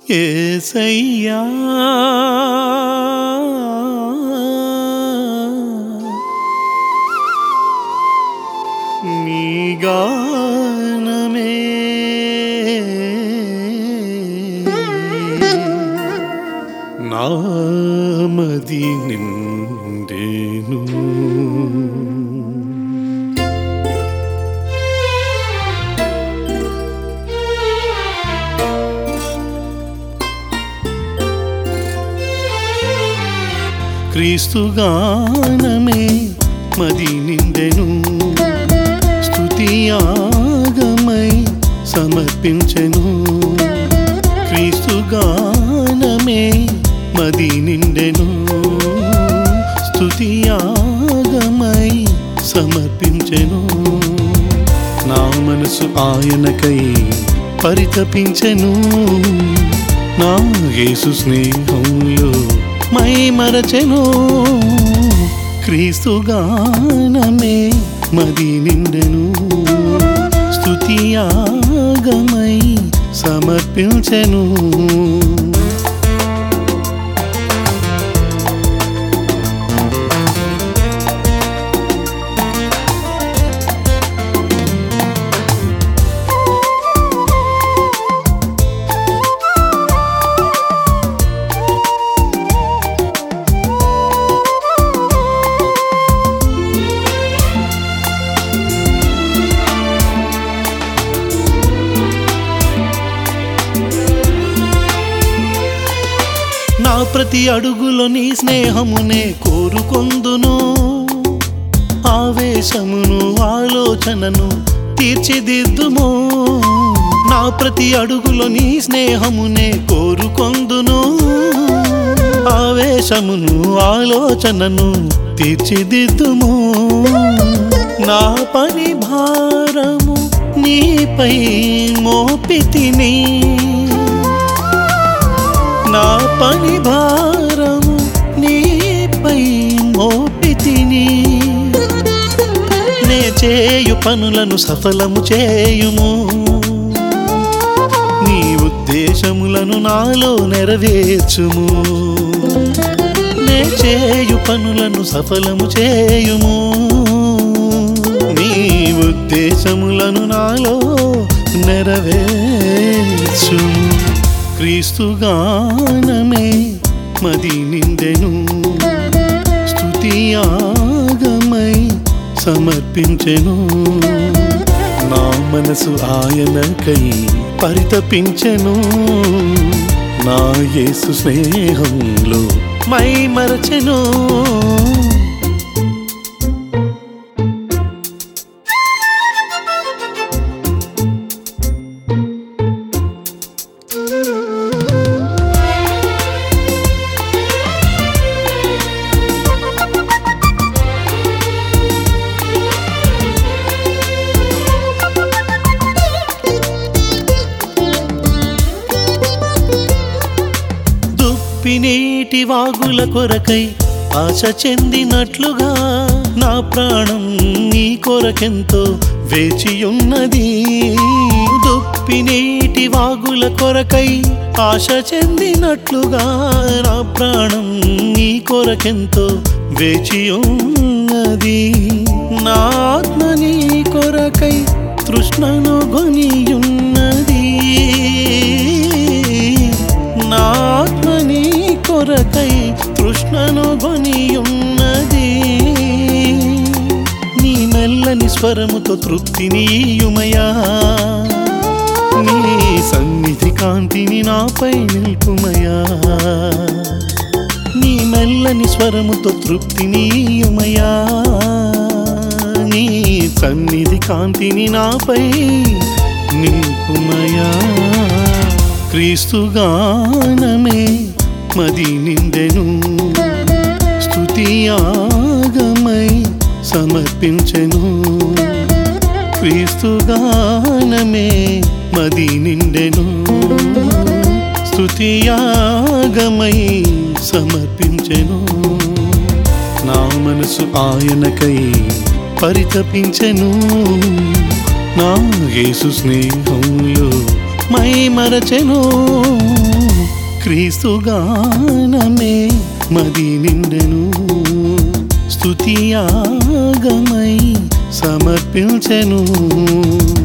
ఏసయ్యా నీ గానమే నామది నిండేను క్రీస్తుగానమే మది నిండెను స్తుతియాగమై సమర్పించెను క్రీస్తుగానమే మది నిండెను స్తుతియాగమై సమర్పించెను నా మనసు ఆయనకై పరితపించెను నా యేసు స్నేహంలో మై మరచెను క్రీస్తుగానమే మది నిండెను స్తుతియాగమై సమర్పించెను నా ప్రతి అడుగులో నీ స్నేహమునే కోరుకొందును ఆవేశమును ఆలోచనను తీర్చిదిద్దుము నా ప్రతి అడుగులో నీ స్నేహమునే కోరుకొందును ఆవేశమును ఆలోచనను తీర్చిదిద్దుము నా పని భారము నీపై మోపితిని నా పని భారము నీపై మోపితిని నే చేయు పనులను సఫలము చేయుము నీ ఉద్దేశములను నాలో నెరవేర్చుము నే చేయు పనులను సఫలము చేయుము నీ ఉద్దేశములను నాలో నెరవేర్చుము క్రీస్తుగానమే మది నిండెను స్తుతియాగమై సమర్పించెను నా మనసు ఆయనకై పరితపించెను నా యేసు స్నేహంలో మై మరచెను దుప్పినేటి వాగుల కొరకై ఆశ చెందినట్లుగా నా ప్రాణం నీ కొరకెంతో వేచియున్నది దుప్పినేటి వాగుల కొరకై ఆశ చెందినట్లుగా నా ప్రాణం నీ కొరకెంతో వేచియున్నది నా ఆత్మ నీ కొరకై తృష్ణను గొనియున్నది నా ఆత్మ నీ కొరకై తృష్ణను గొనియున్నది నీ మెల్లని స్వరముతో తృప్తినీయుమయా నీ సన్నిధి కాంతిని నాపై నిల్పుమయా నీ మెల్లని స్వరముతో తృప్తినీయుమయా నీ సన్నిధి కాంతిని నాపై నిల్పుమయా క్రీస్తుగానమే మది నిండెను స్తుతియాగమై సమర్పించెను క్రీస్తుగానమే మది నిండెను స్తుతియాగమై సమర్పించెను నా మనసు ఆయనకై పరితపించెను నా యేసు స్నేహంలో మై మరచెను క్రీస్తుగానమే మది నిండెను స్తుతియాగమై సమర్పించెను